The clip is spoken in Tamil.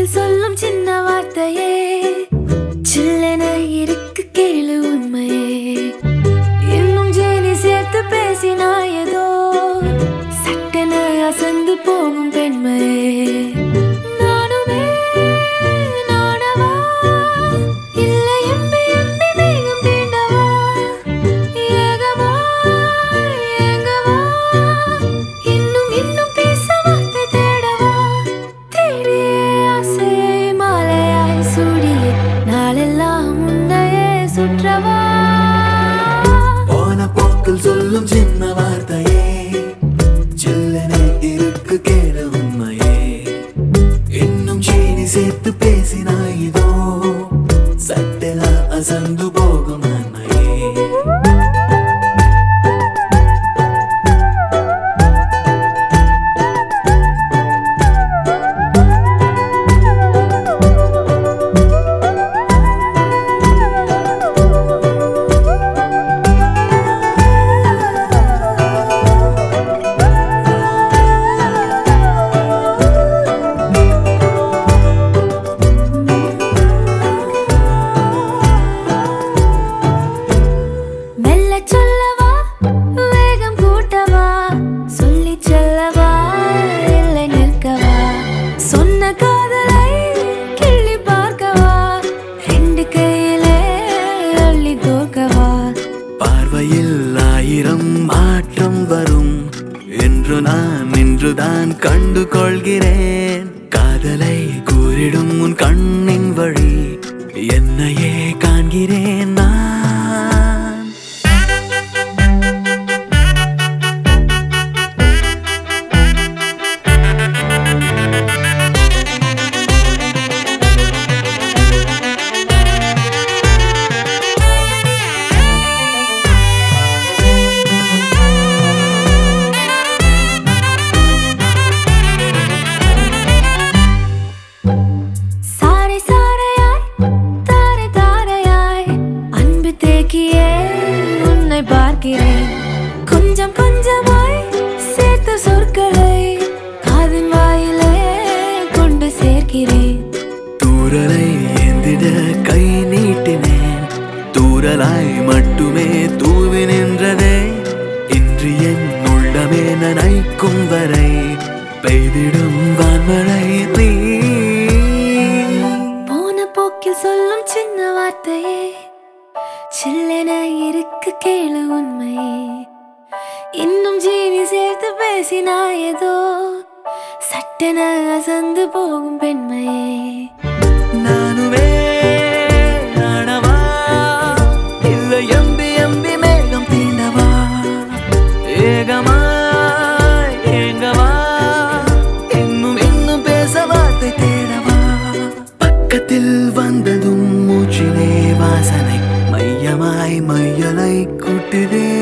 போக்கில் சொல்லும் சின்ன வார்த்தையே சில்லென இருக்கு கேளு உண்மையே இன்னும் ஜீனி சேர்த்து பேசினாயதோ சட்டென அசந்து போகும் பெண்மையே நானுமே நானவா இல்லை எம்பி எம்பி மேகம் தீண்டவா ஏகவா ஏங்கவா இன்னும் இன்னும் பேச வார்த்தை தேடவா தேடியே ஆசையை மாலையாய் சூடியே நாளெல்லாம் உன்னையே சுற்றவா போன போக்கில் சொல்லும் சின்ன வார்த்தையே சில்லென இருக்கு கேளு உண்மையே இன்னும் சீனி சேர்த்து பேசினாயிதோ சட்டென அசந்து போகும் நன்மையே மெல்ல சொல்லவா வேகம் கூட்டவா சொல்லி செல்லவா இல்லை நிற்கவா சொன்ன காதலை கிள்ளி பார்க்கவா ரெண்டு கையிலே அள்ளி தோக்கவா பார்வையில் ஆயிரம் மாற்றம் வரும் என்று நான் இன்றுதான் கண்டு கொள்கிறேன் காதலை கூறிடும் உன் கண்ணின் வழி என்னையே காண்கிறேன் நான் சாரை சாரையாய் தாரை தாரையாய் அன்பு தேக்கியே உன்னை பார்க்கிறேன் கொஞ்சம் கொஞ்சமாய் சேர்த்த சொற்களை காதின் வாயிலே கொண்டு சேர்க்கிறேன் தூரலை ஏந்திட கை நீட்டினேன் தூரலாய் மட்டுமே தூவி நின்றதே இன்று என் உள்ளமே நனைக்கும் வரை பெய்திடும் வான்மழை நீ போன போக்கில் சொல்லும் சின்ன வார்த்தையே சில்லென இருக்கு கேளு உண்மையே இன்னும் ஜீனி சேர்த்து பேசினாயதோ சட்டென அசந்து போகும் பெண்மையே நானுமே நானவா இல்லை எம்பி எம்பி மேகம் தீண்டவா ஏகமா ஏங்கவா இன்னும் இன்னும் பேச வார்த்தை தேடவா பக்கத்தில் வந்ததும் மூச்சிலே வாசனை மையமாய் மையலை கூட்டுதே